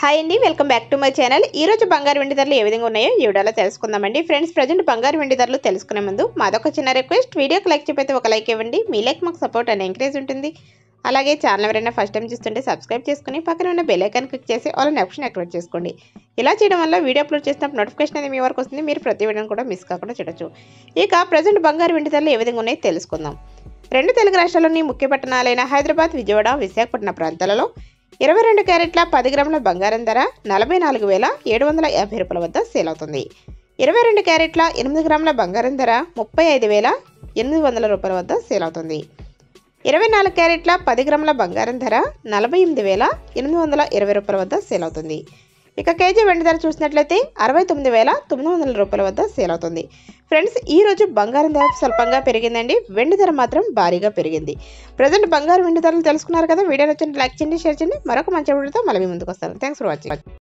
hi అండి welcome back to my channel ఈ రోజు బంగారు వెండి ధరలు ఏ విధంగా ఉన్నాయో ఈ వీడియోలో తెలుసుకుందామండి ఫ్రెండ్స్ ప్రజెంట్ బంగారు వెండి ధరలు తెలుసుకునే ముందు మాదొక చిన్న రిక్వెస్ట్ వీడియోకి లైక్ చెప్పైతే ఒక లైక్ ఇవ్వండి మీ లైక్ మాకు సపోర్ట్ అండ్ ఎంకరేజ్ ఉంటుంది అలాగే ఛానల్ ఎవరైనా ఫస్ట్ టైం చూస్తుంటే సబ్స్క్రైబ్ చేసుకుని పక్కన ఉన్న బెల్ ఐకాన్ క్లిక్ చేసి ఆల్ ఆప్షన్ యాక్టివేట్ చేసుకోండి ఇలా చేయడం వల్ల వీడియో అప్లోడ్ చేసినప్పుడు నోటిఫికేషన్ అనేది మీ వరకు వస్తుంది మీరు ప్రతి వీడియోని కూడా మిస్ కాకుండా చూడొచ్చు ఇక ప్రజెంట్ బంగారు వెండి ధరలు ఏ విధంగా ఉన్నాయో తెలుసుకుందాం రెండు తెలుగు రాష్ట్రాల్లోని ముఖ్య పట్టణాలైన హైదరాబాద్ విజయవాడ విశాఖపట్నం ప్రాంతాలలో ఇరవై రెండు క్యారెట్ల పది గ్రాముల బంగారం ధర నలభై నాలుగు వేల ఏడు వందల యాభై రూపాయల వద్ద సేల్ అవుతుంది ఇరవై రెండు క్యారెట్ల ఎనిమిది గ్రాముల బంగారం ధర ముప్పై ఐదు వేల ఎనిమిది వందల రూపాయల వద్ద సేల్ అవుతుంది ఇరవై నాలుగు క్యారెట్ల పది గ్రాముల బంగారం ధర నలభై ఎనిమిది వేల ఎనిమిది వందల ఇరవై రూపాయల వద్ద సేల్ అవుతుంది ఇక కేజీ వెండి ధర చూసినట్లయితే అరవై తొమ్మిది వేల తొమ్మిది వందల రూపాయల వద్ద సేల్ అవుతుంది ఫ్రెండ్స్ ఈ రోజు బంగారం ధర స్వల్పంగా పెరిగిందండి వెండి ధర మాత్రం భారీగా పెరిగింది ప్రజెంట్ బంగారు వెండి ధరలు తెలుసుకున్నారు కదా వీడియో నచ్చిన లైక్ చేయండి షేర్ చేయండి మరొక మంచి వీడియోతో మళ్ళీ మీ ముందుకు వస్తాను థ్యాంక్స్ ఫర్ వాచింగ్